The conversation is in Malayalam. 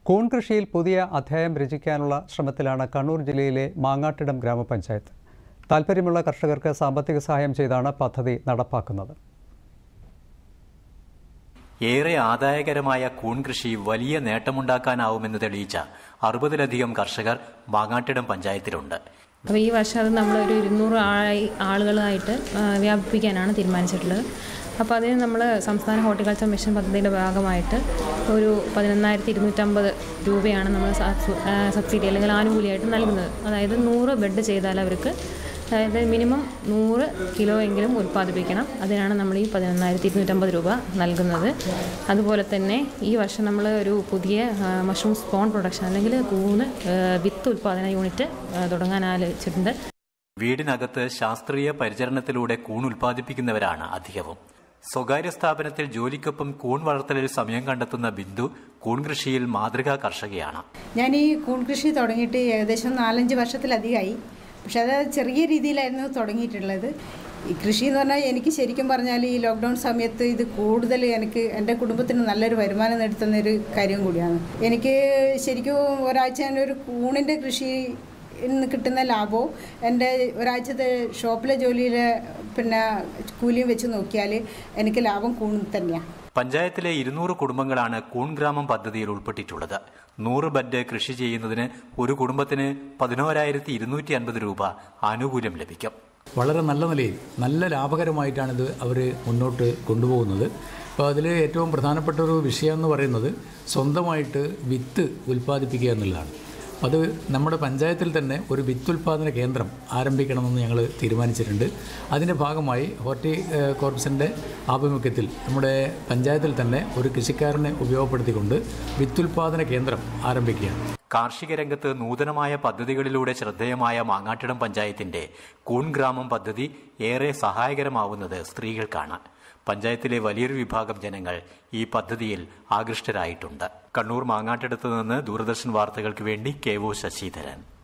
കൂൺ കൃഷിയിൽ പുതിയ അധ്യായം രചിക്കാനുള്ള ശ്രമത്തിലാണ് കണ്ണൂർ ജില്ലയിലെ മാങ്ങാട്ടിടം ഗ്രാമപഞ്ചായത്ത് താൽപ്പര്യമുള്ള കർഷകർക്ക് സാമ്പത്തിക സഹായം ചെയ്താണ് പദ്ധതി നടപ്പാക്കുന്നത് ഏറെ ആദായകരമായ കൂൺ കൃഷി വലിയ നേട്ടമുണ്ടാക്കാനാവുമെന്ന് തെളിയിച്ച അറുപതിലധികം കർഷകർ മാങ്ങാട്ടിടം പഞ്ചായത്തിലുണ്ട് അപ്പോൾ ഈ വർഷം അത് നമ്മളൊരു ഇരുന്നൂറ് ആളായി ആളുകളായിട്ട് ആ, വ്യാപിപ്പിക്കാനാണ് തീരുമാനിച്ചിട്ടുള്ളത് അപ്പോൾ അതിന് നമ്മൾ സംസ്ഥാന ഹോർട്ടിക്കൾച്ചർ മിഷൻ പദ്ധതിയുടെ ഭാഗമായിട്ട് ഒരു പതിനൊന്നായിരത്തി ഇരുന്നൂറ്റമ്പത് രൂപയാണ് നമ്മൾ സബ്സു- ആ, സബ്സിഡി അല്ലെങ്കിൽ ആനുകൂല്യമായിട്ട് നൽകുന്നത് അതായത് നൂറ് ബെഡ് ചെയ്താൽ അവർക്ക് അതായത് മിനിമം നൂറ് കിലോ എങ്കിലും ഉൽപ്പാദിപ്പിക്കണം അതിനാണ് നമ്മൾ ഈ പതിനൊന്നായിരത്തി ഇരുന്നൂറ്റമ്പത് രൂപ നൽകുന്നത് അതുപോലെ തന്നെ ഈ വർഷം നമ്മൾ ഒരു പുതിയ ആ, മഷ്റൂം സ്പോൺ പ്രൊഡക്ഷൻ അല്ലെങ്കിൽ കൂണ് ആ, വിത്ത് ഉൽപ്പാദന യൂണിറ്റ് ആ, തുടങ്ങാൻ ആലോചിച്ചിട്ടുണ്ട് വീടിനകത്ത് ശാസ്ത്രീയ പരിചരണത്തിലൂടെ കൂൺ ഉൽപ്പാദിപ്പിക്കുന്നവരാണ് അധികവും സ്വകാര്യ സ്ഥാപനത്തിൽ ജോലിക്കൊപ്പം കൂൺ വളർത്തലിൽ സമയം കണ്ടെത്തുന്ന ബിന്ദു കൂൺ കൃഷിയിൽ മാതൃകാ കർഷകയാണ് ഞാൻ ഈ കൂൺ കൃഷി തുടങ്ങിയിട്ട് ഏകദേശം നാലഞ്ച് വർഷത്തിലധികമായി പക്ഷെ അത് ചെറിയ രീതിയിലായിരുന്നു തുടങ്ങിയിട്ടുള്ളത് ഈ കൃഷി എന്ന് പറഞ്ഞാൽ എനിക്ക് ശരിക്കും പറഞ്ഞാൽ ഈ ലോക്ക്ഡൗൺ സമയത്ത് ഇത് കൂടുതൽ എനിക്ക് എൻ്റെ കുടുംബത്തിന് നല്ലൊരു വരുമാനം നേടുത്തുന്ന ഒരു കാര്യം കൂടിയാണ് എനിക്ക് ശരിക്കും ഒരാഴ്ച ഞാൻ ഒരു കൂണിൻ്റെ കൃഷി ഇന്ന് കിട്ടുന്ന ലാഭവും എൻ്റെ ഒരാഴ്ചത്തെ ഷോപ്പിലെ ജോലിയിലെ പിന്നെ കൂലിയും വെച്ച് നോക്കിയാൽ എനിക്ക് ലാഭം കൂൺ തന്നെയാണ് പഞ്ചായത്തിലെ ഇരുന്നൂറ് കുടുംബങ്ങളാണ് കൂൺ ഗ്രാമം പദ്ധതിയിൽ ഉൾപ്പെട്ടിട്ടുള്ളത് നൂറ് ബെഡ് കൃഷി ചെയ്യുന്നതിന് ഒരു കുടുംബത്തിന് പതിനോരായിരത്തി ഇരുന്നൂറ്റി അൻപത് രൂപ ആനുകൂല്യം ലഭിക്കും വളരെ നല്ല നിലയിൽ നല്ല ലാഭകരമായിട്ടാണിത് അവർ മുന്നോട്ട് കൊണ്ടുപോകുന്നത് അപ്പോൾ അതിൽ ഏറ്റവും പ്രധാനപ്പെട്ട ഒരു വിഷയം എന്ന് പറയുന്നത് സ്വന്തമായിട്ട് വിത്ത് ഉൽപ്പാദിപ്പിക്കുക എന്നുള്ളതാണ് അത് നമ്മുടെ പഞ്ചായത്തിൽ തന്നെ ഒരു വിത്ത് ഉൽപ്പാദന കേന്ദ്രം ആരംഭിക്കണമെന്ന് ഞങ്ങൾ തീരുമാനിച്ചിട്ടുണ്ട് അതിൻ്റെ ഭാഗമായി ഹോർട്ടി ഏഹ്, കോർപ്സിൻ്റെ ആഭിമുഖ്യത്തിൽ നമ്മുടെ പഞ്ചായത്തിൽ തന്നെ ഒരു കൃഷിക്കാരനെ ഉപയോഗപ്പെടുത്തിക്കൊണ്ട് വിത്തുൽപാദന കേന്ദ്രം ആരംഭിക്കുകയാണ് കാർഷിക രംഗത്ത് നൂതനമായ പദ്ധതികളിലൂടെ ശ്രദ്ധേയമായ മാങ്ങാട്ടിടം പഞ്ചായത്തിന്റെ കൂൺ ഗ്രാമം പദ്ധതി ഏറെ സഹായകരമാവുന്നത് സ്ത്രീകൾക്കാണ് പഞ്ചായത്തിലെ വലിയൊരു വിഭാഗം ജനങ്ങൾ ഈ പദ്ധതിയിൽ ആകൃഷ്ടരായിട്ടുണ്ട് കണ്ണൂർ മാങ്ങാട്ടിടത്ത് നിന്ന് ദൂരദർശൻ വാർത്തകൾക്ക് വേണ്ടി കെ ഒ ശശിധരൻ